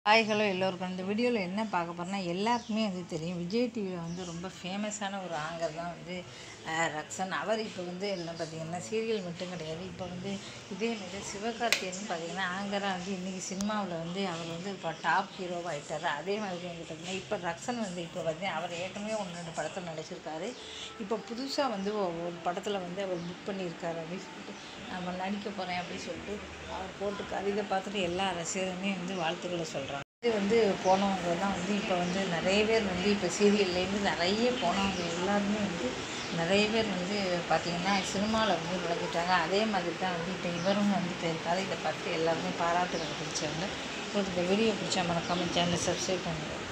hi hello எல்லோருக்கும் இந்த வீடியோவில் என்ன பார்க்க போகிறோன்னா எல்லாருக்குமே வந்து தெரியும் விஜய் டிவியில் வந்து ரொம்ப ஃபேமஸான ஒரு ஆங்கர் தான் வந்து அஹ், ரக்ஷன் அவர் இப்போ வந்து என்ன பார்த்தீங்கன்னா சீரியல் மட்டும் கிடையாது இப்போ வந்து இதே மாதிரி சிவகார்த்தியன் பார்த்தீங்கன்னா ஆங்கராக வந்து இன்றைக்கி சினிமாவில் வந்து அவர் வந்து இப்போ டாப் ஹீரோவாக ஆயிட்டாரு அதே மாதிரி வந்து பார்த்தீங்கன்னா இப்போ ரக்ஷன் வந்து இப்போ வந்து அவர் ஏற்கனவே ஒன்று ரெண்டு படத்தில் நடிச்சிருக்காரு இப்போ புதுசாக வந்து ஒ- ஒரு படத்தில் வந்து அவர் புக் பண்ணியிருக்காரு அப்படின்னு சொல்லிட்டு நம்ம நடிக்க போகிறேன் அப்படின்னு சொல்லிட்டு அவர் போட்டிருக்காரு இதை பார்த்துட்டு எல்லா ரசிகருமே வந்து வாழ்த்துக்களை சொல்கிறாங்க இது வந்து போனவங்க தான் வந்து இப்போ வந்து நிறைய பேர் வந்து இப்போ சீரியல்லேருந்து நிறைய போனவங்க எல்லாருமே வந்து நிறைய பேர் வந்து பார்த்திங்கன்னா சினிமாவில் வந்து நுழைஞ்சிட்டாங்க அதே மாதிரி தான் வந்து இப்போ இவரும் வந்து போயிருக்காரு இதை பார்த்து எல்லாருமே பாராட்டுகள் பிடிச்சவங்க உங்களுக்கு இந்த வீடியோ பிடிச்சா மறக்காம சேனலை சப்ஸ்கிரைப் பண்ணுங்கள்